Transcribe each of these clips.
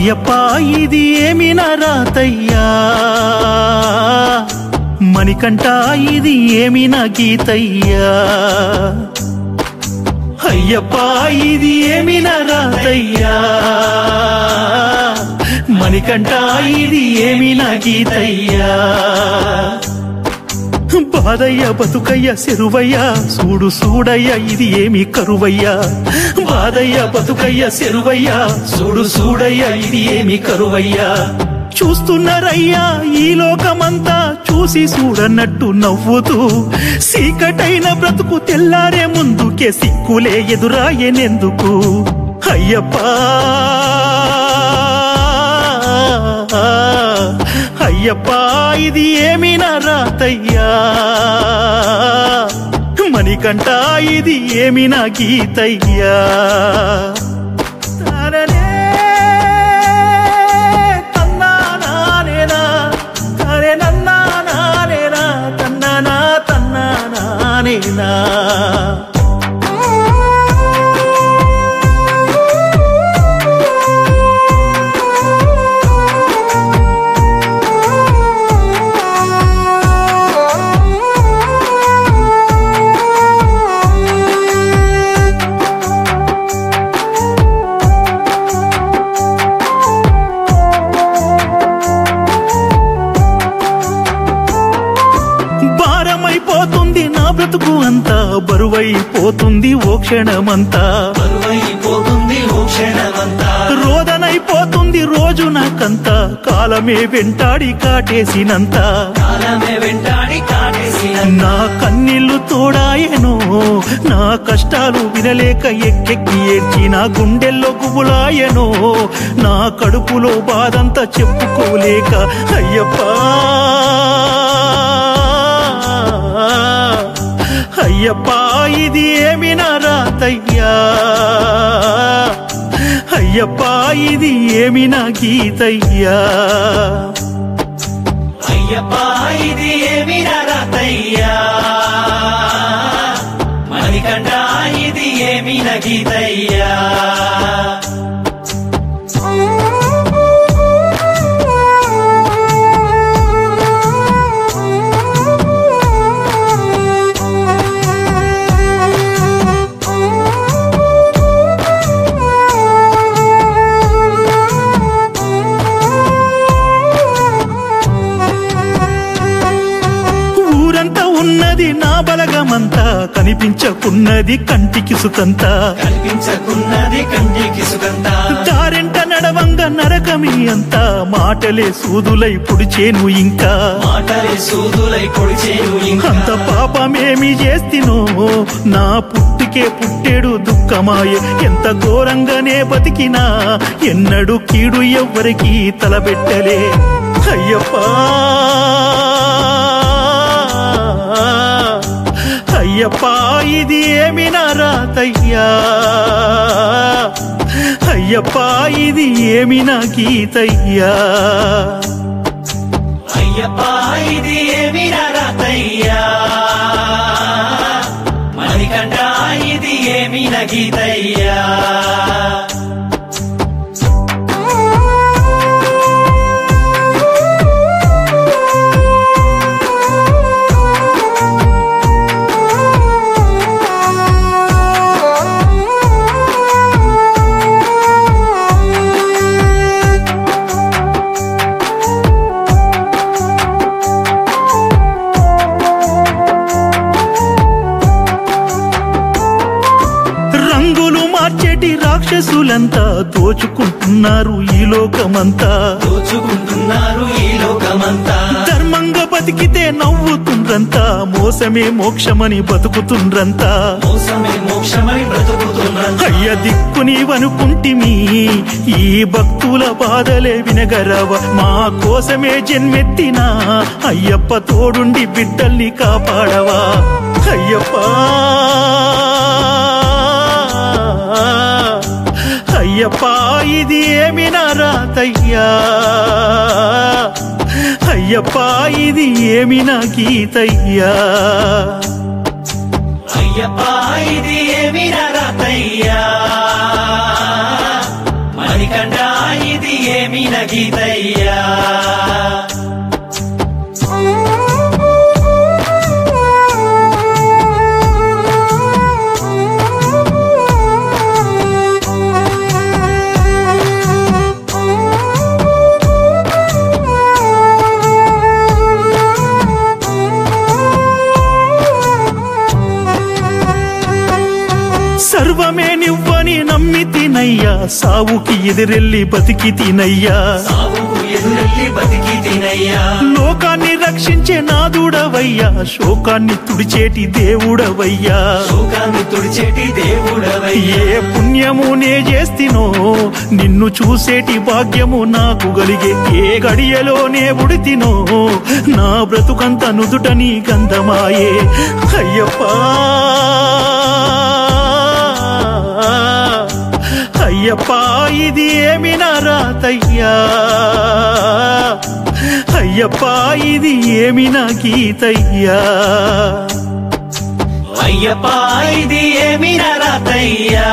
అయ్యప్ప ఇది ఏమి రాతయ్యా మణికంఠ ఇది ఏమి నా గీతయ్యా అయ్యప్ప ఇది ఏమి నా రాతయ్యా మణికంఠ ఇది ఏమి నా గీతయ్యా బాదయ్య బతుకయ్య సెరువయ్య సూడు సూడయ్య ఇది ఏమి కరువయ్యా బాదయ్య బతుకయ్య సెరువయ్య సూడు సూడయ్య ఇది ఏమి కరువయ్యా చూస్తున్నారయ్యా ఈ లోకమంతా చూసి చూడన్నట్టు నవ్వుతూ సీకటైన బ్రతుకు తెల్లారే ముందుకే సిక్కులే ఎదురాయనెందుకు అయ్యప్ప అయ్యప్ప ఇది ఏమి నా రాతయ్యా మణికంఠ ఇది ఏమి నా గీతయ్యా తారనే, తన్నానానేనా, తారే నన్నానానేనా, తన్నానా, తన్నానానేనా. భారమైపోతుంది నా బ్రతుకు అంతా బరువైపోతుంది ఓ క్షణమంతా బరువైపోతుంది ఓ క్షణమంతా రోదనైపోతుంది రోజు నాకంతా కాలమే వెంటాడి కాటేసినంత కాలమే వెంటాడి కాటేసిన నా కన్నీళ్లు తోడాయను నా కష్టాలు వినలేక ఎక్కెక్కి ఏడ్చి నా గుండెల్లో గుబులాయను నా కడుపులో బాధంతా చెప్పుకోలేక అయ్యప్ప అయ్యప్ప ఇది ఏమి నా రాతయ్యా అయ్యప్ప ఇది ఏమి నా గీతయ్యా అయ్యప్ప ఇది ఏమి రాతయ్యా మణికంఠ ఇది ఏమి నగీతయ్యా ఊరంతా ఉన్నది నా బలగమంతా కనిపించకున్నది కంటికి సుఖంతా కనిపించకున్నది కంటికి సుగంధ దారెంట నడవంగ నరకమి అంతా మాటలే సూదులై పుడిచేను ఇంకా మాటలే సూదులై పొడిచేను ఇంకా అంత పాపమేమి చేస్తినో నా పుట్టికే పుట్టేడు దుఃఖమాయ ఎంత ఘోరంగానే బతికినా ఎన్నడు కీడు ఎవ్వరికి తలబెట్టలే అయ్యప్ప అయ్యప్ప ఇది ఏమి నా రాతయ్యా అయ్యప్ప ఇది ఏమి నా గీతయ్యా అయ్యప్ప ఇది ఏమి రాతయ్యా మణికంఠ ఇది ఏమి నగీతయ్యా రంగులు మార్చేటి రాక్షసులంతా దోచుకుంటున్నారు ఈ లోకమంతా దోచుకుంటున్నారు ఈ లోకమంతా ధర్మంగా బతికితే నవ్వుతుండ్రంతా మోసమే మోక్షమని బతుకుతుండ్రంతా మోసమే మోక్షమని బ్రతుకుతున్నంత అయ్య దిక్కు నీవనుకుంటిమి ఈ భక్తుల బాధలే వినగరవ మా కోసమే జన్మెత్తినా అయ్యప్ప తోడుండి బిడ్డల్ని కాపాడవా అయ్యప్ప అయ్యప్ప ఇది ఏమి నా రాతయ్యా అయ్యప్ప ఇది ఏమి నా గీతయ్యా అయ్యప్ప ఇది ఏమి రాతయ్యా మణికంఠ ఇది గీతయ్యా సర్వమే నివ్వని నమ్మి తినయ్యా సావుకి ఎదిరెళ్ళి బతికి తినయ్యా సాగుకు ఎదురెళ్ళి బతికి తినయ్యా లోకాన్ని రక్షించే నాదుడవయ్యా శోకాన్ని తుడిచేటి దేవుడవయ్యా శోకాన్ని తుడిచేటి దేవుడవయ్యా ఏ పుణ్యము నే చేస్తినో నిన్ను చూసేటి భాగ్యము నాకు గలిగే ఏ గడియలో నే ఉడితినో నా బ్రతుకంత నుదుట నీ గంధమాయే అయ్యప్పా అయ్యప్పా ఇది ఏమి నా రాతయ్యా అయ్యప్పా ఇది ఏమి నా గీతయ్యా అయ్యప్ప ఇది ఏమి నరతయ్యా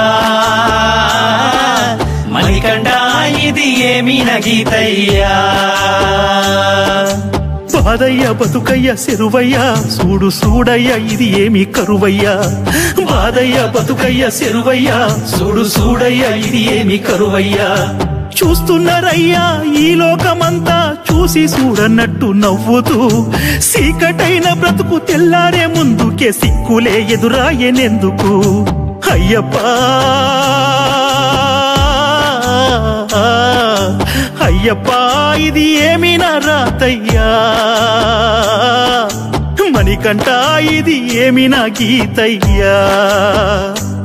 మణికంఠ ఇది ఏమి నగీతయ్యా బాదయ్య బతుకయ్య సెరువయ్య సూడు సూడయ్య ఇది ఏమి కరువయ్యా బాదయ్య బతుకయ్య సెరువయ్య సూడు సూడయ్య ఇది ఏమి కరువయ్యా చూస్తున్నారయ్యా ఈ లోకమంతా చూసి చూడన్నట్టు నవ్వుతూ సీకటైన బ్రతుకు తెల్లారే ముందుకే సిక్కులే ఎదురాయనెందుకు అయ్యప్పా అయ్యప్పా ఇది ఏమి నా రాతయ్యా మణికంఠ ఇది ఏమి నా గీతయ్యా